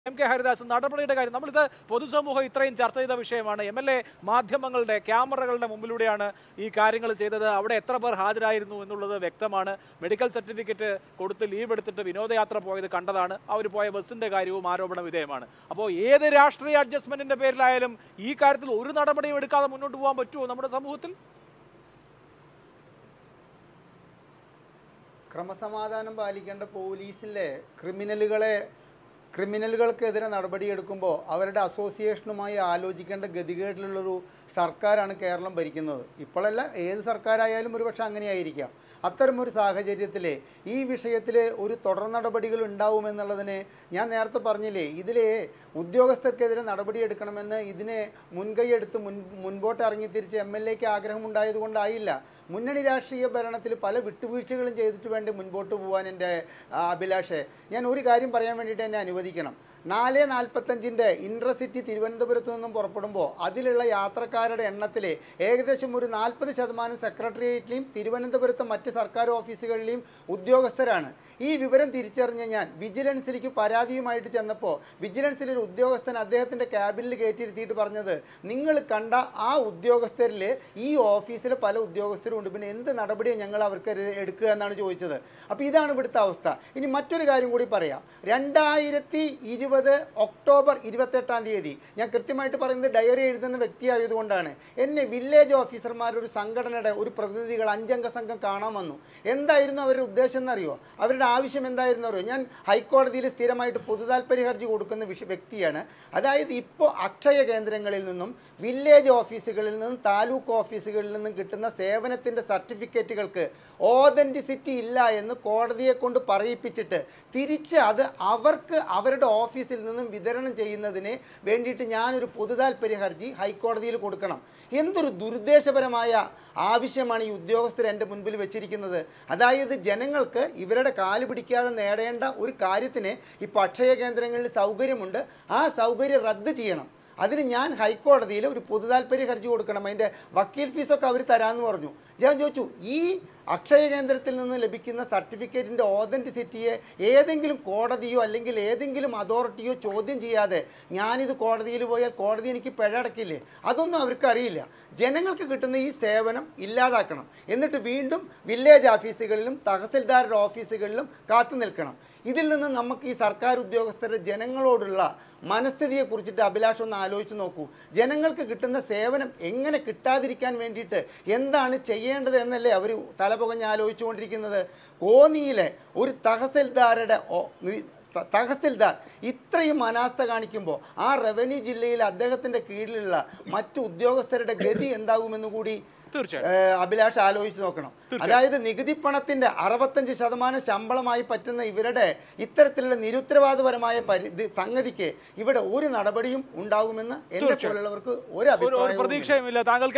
M K Haridas നടപടിയുടെ കാര്യം നമ്മളിത് പൊതുസമൂഹം ഇത്രയും ചർച്ച ചെയ്ത വിഷയമാണ് എം എൽ എ മാധ്യമങ്ങളുടെ ക്യാമറകളുടെ മുമ്പിലൂടെയാണ് ഈ കാര്യങ്ങൾ ചെയ്തത് അവിടെ എത്ര പേർ ഹാജരായിരുന്നു എന്നുള്ളത് വ്യക്തമാണ് മെഡിക്കൽ സർട്ടിഫിക്കറ്റ് കൊടുത്ത് ലീവ് എടുത്തിട്ട് വിനോദയാത്ര പോയത് കണ്ടതാണ് അവർ പോയ ബസ്സിന്റെ കാര്യവും ആരോപണ വിധേയമാണ് അപ്പോൾ ഏത് രാഷ്ട്രീയ അഡ്ജസ്റ്റ്മെന്റിന്റെ പേരിലായാലും ഈ കാര്യത്തിൽ ഒരു നടപടിയും എടുക്കാതെ മുന്നോട്ട് പോകാൻ പറ്റുമോ നമ്മുടെ സമൂഹത്തിൽ ക്രമസമാധാനം പാലിക്കേണ്ട പോലീസിലെ ക്രിമിനലുകളെ ക്രിമിനലുകൾക്കെതിരെ നടപടിയെടുക്കുമ്പോൾ അവരുടെ അസോസിയേഷനുമായി ആലോചിക്കേണ്ട ഗതികേടിലുള്ളൊരു സർക്കാരാണ് കേരളം ഭരിക്കുന്നത് ഇപ്പോഴല്ല ഏത് സർക്കാരായാലും ഒരുപക്ഷെ അങ്ങനെയായിരിക്കാം അത്തരമൊരു സാഹചര്യത്തിൽ ഈ വിഷയത്തിൽ ഒരു തുടർ നടപടികൾ ഉണ്ടാവുമെന്നുള്ളതിന് ഞാൻ നേരത്തെ പറഞ്ഞില്ലേ ഇതിലെ ഉദ്യോഗസ്ഥർക്കെതിരെ നടപടിയെടുക്കണമെന്ന് ഇതിനെ മുൻകൈയെടുത്ത് മുൻ മുൻപോട്ട് ഇറങ്ങിത്തിരിച്ച് എം എൽ എക്ക് ആഗ്രഹമുണ്ടായതുകൊണ്ടായില്ല മുന്നണി രാഷ്ട്രീയ ഭരണത്തിൽ പല വിട്ടുവീഴ്ചകളും ചെയ്തിട്ട് വേണ്ടി മുൻപോട്ട് പോകാൻ എൻ്റെ ആ, അഭിലാഷേ ഞാൻ ഒരു കാര്യം പറയാൻ വേണ്ടിയിട്ട് എന്നെ അനുവദിക്കണം നാല് നാൽപ്പത്തഞ്ചിൻ്റെ ഇൻട്രസിറ്റി തിരുവനന്തപുരത്ത് നിന്നും പുറപ്പെടുമ്പോൾ അതിലുള്ള യാത്രക്കാരുടെ എണ്ണത്തിൽ ഏകദേശം ഒരു നാൽപ്പത് ശതമാനം സെക്രട്ടേറിയറ്റിലെയും തിരുവനന്തപുരത്തെ മറ്റ് സർക്കാർ ഓഫീസുകളിലെയും ഉദ്യോഗസ്ഥരാണ് ഈ വിവരം തിരിച്ചറിഞ്ഞ ഞാൻ വിജിലൻസിലേക്ക് പരാതിയുമായിട്ട് ചെന്നപ്പോൾ വിജിലൻസിലെ ഒരു ഉദ്യോഗസ്ഥൻ അദ്ദേഹത്തിൻ്റെ ക്യാബിനിൽ കയറ്റിയിരുത്തിയിട്ട് പറഞ്ഞത് നിങ്ങൾ കണ്ട ആ ഉദ്യോഗസ്ഥരിൽ ഈ ഓഫീസിലെ പല ഉദ്യോഗസ്ഥരും ഉണ്ട് പിന്നെ എന്ത് നടപടിയാണ് ഞങ്ങൾ അവർക്ക് എടുക്കുക എന്നാണ് ചോദിച്ചത് അപ്പോൾ ഇതാണ് ഇവിടുത്തെ അവസ്ഥ ഇനി മറ്റൊരു കാര്യം കൂടി പറയാം രണ്ടായിരത്തി ഇരുപത് ഒക്ടോബർ ഇരുപത്തെട്ടാം തീയതി ഞാൻ കൃത്യമായിട്ട് പറയുന്നത് ഡയറി എഴുതുന്ന വ്യക്തിയായതുകൊണ്ടാണ് എന്നെ വില്ലേജ് ഓഫീസർമാരുടെ ഒരു സംഘടനയുടെ ഒരു പ്രതിനിധികൾ അഞ്ചംഗ സംഘം കാണാൻ വന്നു എന്തായിരുന്നു അവരുടെ ഉദ്ദേശം എന്നറിയോ അവരുടെ ആവശ്യം എന്തായിരുന്നു അറിയോ ഞാൻ ഹൈക്കോടതിയിൽ സ്ഥിരമായിട്ട് പൊതുതാൽപര്യ ഹർജി കൊടുക്കുന്ന വിഷ വ്യക്തിയാണ് അതായത് ഇപ്പോൾ അക്ഷയ കേന്ദ്രങ്ങളിൽ നിന്നും വില്ലേജ് ഓഫീസുകളിൽ നിന്നും താലൂക്ക് ഓഫീസുകളിൽ നിന്നും കിട്ടുന്ന സേവനത്തിൻ്റെ സർട്ടിഫിക്കറ്റുകൾക്ക് ഓതൻറ്റിസിറ്റി ഇല്ല എന്ന് കോടതിയെ കൊണ്ട് പറയിപ്പിച്ചിട്ട് തിരിച്ച് അത് അവർക്ക് അവരുടെ ഓഫീസിൽ നിന്നും വിതരണം ചെയ്യുന്നതിന് വേണ്ടിയിട്ട് ഞാനൊരു പൊതുതാൽപര്യ ഹർജി ഹൈക്കോടതിയിൽ കൊടുക്കണം എന്തൊരു ദുരുദ്ദേശപരമായ ആവശ്യമാണ് ഈ ഉദ്യോഗസ്ഥർ എൻ്റെ മുൻപിൽ വെച്ചിരിക്കുന്നത് അതായത് ജനങ്ങൾക്ക് ഇവരുടെ കാല് പിടിക്കാതെ നേടേണ്ട ഒരു കാര്യത്തിന് ഇപ്പോൾ അക്ഷയ കേന്ദ്രങ്ങളിൽ സൗകര്യമുണ്ട് ആ സൗകര്യം റദ്ദ് ചെയ്യണം അതിന് ഞാൻ ഹൈക്കോടതിയിൽ ഒരു പൊതുതാൽപര്യ ഹർജി കൊടുക്കണം അതിൻ്റെ വക്കീൽ ഫീസൊക്കെ അവർ തരാമെന്ന് പറഞ്ഞു ഞാൻ ചോദിച്ചു ഈ അക്ഷയ കേന്ദ്രത്തിൽ നിന്ന് ലഭിക്കുന്ന സർട്ടിഫിക്കറ്റിൻ്റെ ഓതൻറ്റിസിറ്റിയെ ഏതെങ്കിലും കോടതിയോ അല്ലെങ്കിൽ ഏതെങ്കിലും അതോറിറ്റിയോ ചോദ്യം ചെയ്യാതെ ഞാനിത് കോടതിയിൽ പോയാൽ കോടതി എനിക്ക് പിഴ അടക്കില്ലേ അതൊന്നും അവർക്ക് അറിയില്ല ജനങ്ങൾക്ക് കിട്ടുന്ന ഈ സേവനം ഇല്ലാതാക്കണം എന്നിട്ട് വീണ്ടും വില്ലേജ് ഓഫീസുകളിലും തഹസിൽദാരുടെ ഓഫീസുകളിലും കാത്തു നിൽക്കണം ഇതിൽ നിന്ന് നമുക്ക് ഈ സർക്കാർ ഉദ്യോഗസ്ഥരുടെ ജനങ്ങളോടുള്ള മനസ്ഥിതിയെ കുറിച്ചിട്ട് അഭിലാഷം ഒന്ന് ആലോചിച്ച് നോക്കൂ ജനങ്ങൾക്ക് കിട്ടുന്ന സേവനം എങ്ങനെ കിട്ടാതിരിക്കാൻ വേണ്ടിയിട്ട് എന്താണ് ചെയ്യേണ്ടത് എന്നല്ലേ അവർ തലപുകഞ്ഞ് ആലോചിച്ചുകൊണ്ടിരിക്കുന്നത് കോന്നിയിലെ ഒരു തഹസിൽദാരുടെ ഓ- നി- ത- തഹസിൽദാർ ഇത്രയും അനാസ്ഥ കാണിക്കുമ്പോൾ ആ റവന്യൂ ജില്ലയിൽ അദ്ദേഹത്തിൻ്റെ കീഴിലുള്ള മറ്റു ഉദ്യോഗസ്ഥരുടെ ഗതി എന്താകുമെന്ന് കൂടി തീർച്ചയായും ഏഹ് അഭിലാഷ് ആലോചിച്ച് നോക്കണം അതായത് നികുതി പണത്തിന്റെ അറുപത്തഞ്ച് ശതമാനം ശമ്പളമായി പറ്റുന്ന ഇവരുടെ ഇത്തരത്തിലുള്ള നിരുത്തരവാദപരമായ പരി ഇത് സംഗതിക്ക് ഇവിടെ ഒരു നടപടിയും ഉണ്ടാകുമെന്ന് എന്നെ തീർച്ചയായും. പോലുള്ളവർക്ക് ഒരു ഒരു ഒരു അഭിപ്രായവും പ്രതീക്ഷയുമില്ല താങ്കൾക്ക്